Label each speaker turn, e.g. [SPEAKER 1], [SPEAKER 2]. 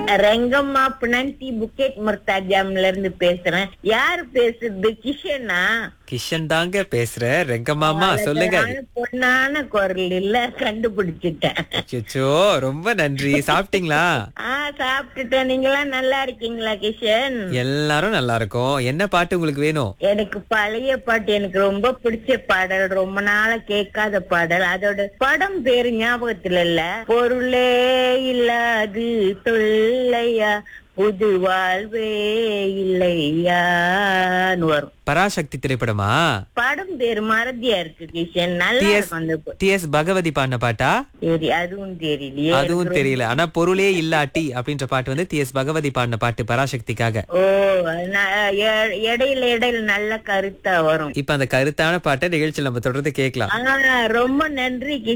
[SPEAKER 1] ரெங்கம்மா பினான்சி புக்கெட் முர்தாஜாம்ல இருந்து பேசுறேன் யாரு பேசுறது கிஷனா
[SPEAKER 2] கிஷன் தாங்க பேசுற ரெங்கம்மாமா சொல்லுங்க
[SPEAKER 1] அழகான பொண்ணான குரல் இல்ல கண்டுபிடிச்சிட்டேன்
[SPEAKER 2] அச்சோ ரொம்ப நன்றி சாப்பிட்டீங்களா
[SPEAKER 1] ஆ சாப்பிட்டுட்டேன் நீங்களாம் நல்லா இருக்கீங்களா கிஷன்
[SPEAKER 2] எல்லாரும் நல்லா இருக்கும் என்ன பாட்டு உங்களுக்கு வேணும்
[SPEAKER 1] எனக்கு பழைய பாட்டு எனக்கு ரொம்ப பிடிச்ச பாடல் ரொம்ப நாளா கேட்காத பாடல் அதோட படம் பேரு ஞாபகத்துல இல்ல பொருளே இல்லாது தொல்லையா புது வாழ்வே இல்லையான்னு வரும்
[SPEAKER 2] பராசக்தி திரைப்படமா
[SPEAKER 1] படம் பேரு மறதியா இருக்கு கிஷன் நல்லா
[SPEAKER 2] டிஎஸ்
[SPEAKER 1] இருக்கும் அந்த ப-
[SPEAKER 2] டிஎஸ் பகவதி பாடின பாட்டா
[SPEAKER 1] சரி அதுவும் தெரியலையே
[SPEAKER 2] அதுவும் தெரியல ஆனா பொருளே இல்லாட்டி அப்படின்ற பாட்டு வந்து டிஎஸ் பகவதி பாடின பாட்டு பராசக்திக்காக
[SPEAKER 1] ஓ ந- எ- இடையில இடையில நல்ல கருத்தா வரும்
[SPEAKER 2] இப்ப அந்த கருத்தான பாட்டை நிகழ்ச்சியில் நம்ம தொடர்ந்து கேட்கலாம்
[SPEAKER 1] ஆ ரொம்ப நன்றி